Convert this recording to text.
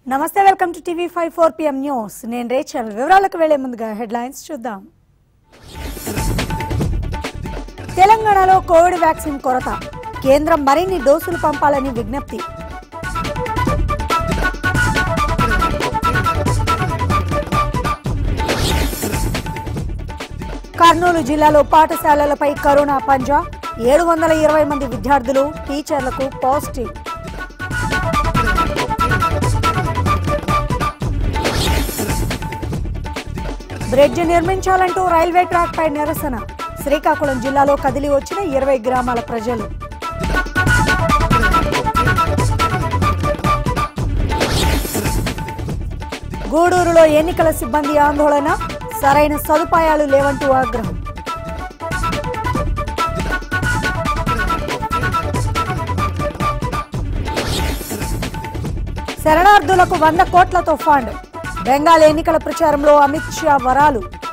నమస్తే welcome to TV five four PM news నేను Rachel వివరాలకు వెళ్లే ముందుగా హెడ్లైన్స్ చూద్దాం తెలంగాణలో కోవిడ్ వ్యాక్సిన్ కొరత కేంద్రం మరిన్ని డోసులు పంపాలని విజ్ఞప్తి కర్నూలు జిల్లాలో పాఠశాలలపై కరోనా పంజా ఏడు వందల ఇరవై మంది విద్యార్థులు టీచర్లకు పాజిటివ్ బ్రిడ్జ్ నిర్మించాలంటూ రైల్వే ట్రాక్ పై నిరసన శ్రీకాకుళం జిల్లాలో కదిలి వచ్చిన ఇరవై గ్రామాల ప్రజలు గూడూరులో ఎన్నికల సిబ్బంది ఆందోళన సరైన సదుపాయాలు లేవంటూ ఆగ్రహం శరణార్థులకు వంద కోట్లతో ఫండ్ బెంగాల్ ఎన్నికల ప్రచారంలో అమిత్ షా వరాలు